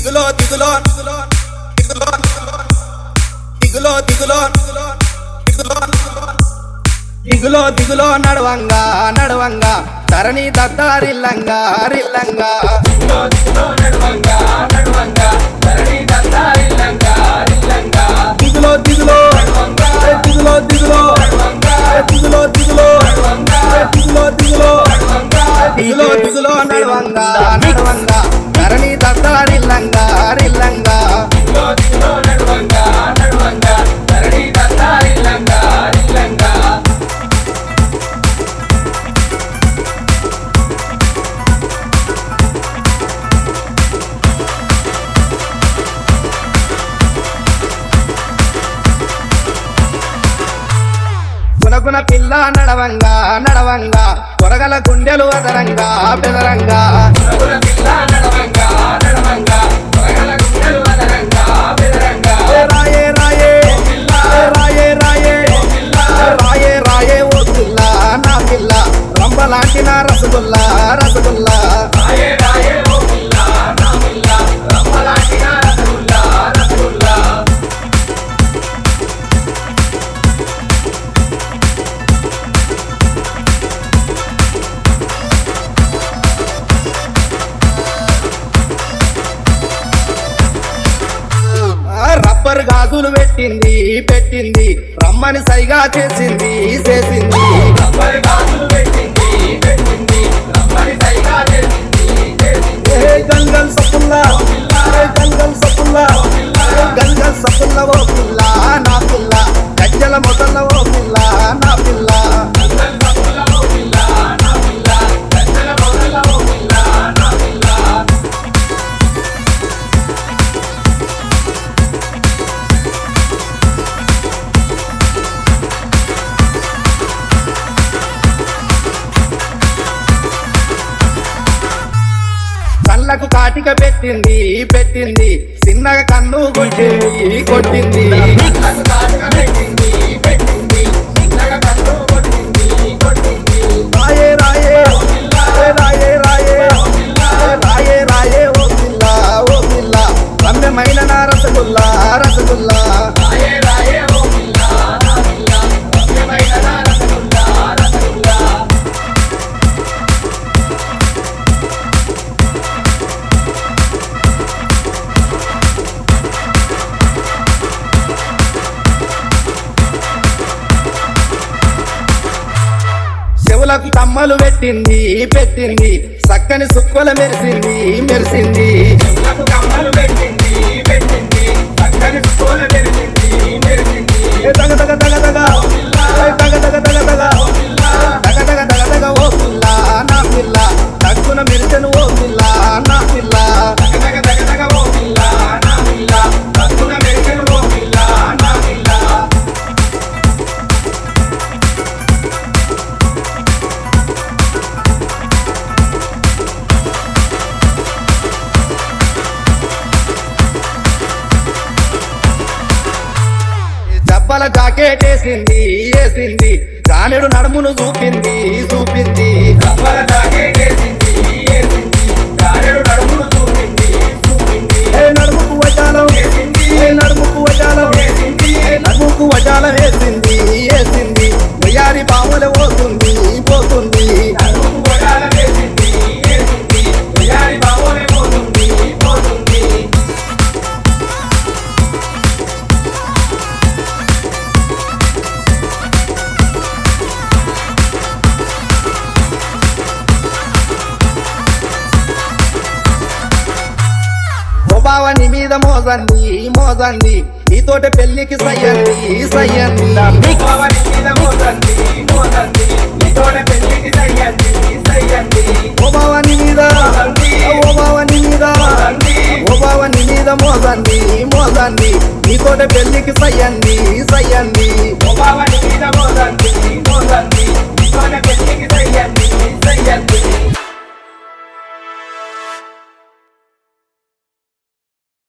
దిగులో దిగులో దిగులో దిగులో దిగులో దిగులో దిగులో దిగులో దిగులో నడవంగా నడవంగా ధరణి దత్తారిల్లంగా రిల్లంగా దిగులో దిగులో దిగులో దిగులో దిగులో దిగులో దిగులో దిగులో దిగులో దిగులో నడవంగా నడవంగా ధరణి దత్తారిల్లంగా రిల్లంగా గునగున పిల్ల నడవంగా నడవంగా కొరగల గుండెలు అదరంగా బెదరంగా ఏ రాయే రాయే ఏ రాయే రాయే ఏ రాయే రాయే ఓ పిల్ల నా పిల్ల రంబలాంటి నా రసగుల్లా రసగుల్లా ఆ రబ్బర్ గాజులు పెట్టింది పెట్టింది రమ్మని సైగా చేసింది చేసింది ఏ గంగల్ సప్పుల్లా ఏ గంగల్ సప్పుల్లా ఏ గంగల్ సప్పుల్లా ఓ పిల్ల నా పిల్ల గజ్జల మొదల ఓ పిల్ల నా పిల్ల కళ్ళకు కాటిక పెట్టింది పెట్టింది చిన్నగా కన్ను కొట్టింది కొట్టింది రాయే రాయే ఏ రాయే రాయే ఏ రాయే రాయే ఓ పిల్ల ఓ పిల్ల రమ్యమైన నా రసగుల్లా రసగుల్లా చెవులకు కమ్మలు పెట్టింది పెట్టింది చక్కని సుక్కల మెరిసింది మెరిసింది ఏ తగ తగ తగ తగ ఏ తగ తగ తగ తగ తగ తగ తగ తగ ఓ పిల్ల నా పిల్ల తగ్గున మెరిసెను ఓ పిల్ల నా పిల్ల జబ్బల జాకెట్ వేసింది వేసింది జానెడు నడుమును చూపింది చూపింది ఏ నడుముకు వజాలం ఏ నడుముకు వజాలం ఏ నడుముకు వజాలం వేసింది వేసింది ఉయ్యారి పాముల పోతుంది పోతుంది బావని మీద మోజంది మోజంది నీతోటి పెళ్లికి సయ్యంది సయ్యంది ఓ బావని మీద ఓ బావని మీద ఓ బావని మీద మోజంది మోజంది నీతోటి పెళ్లికి సయ్యంది సయ్యంది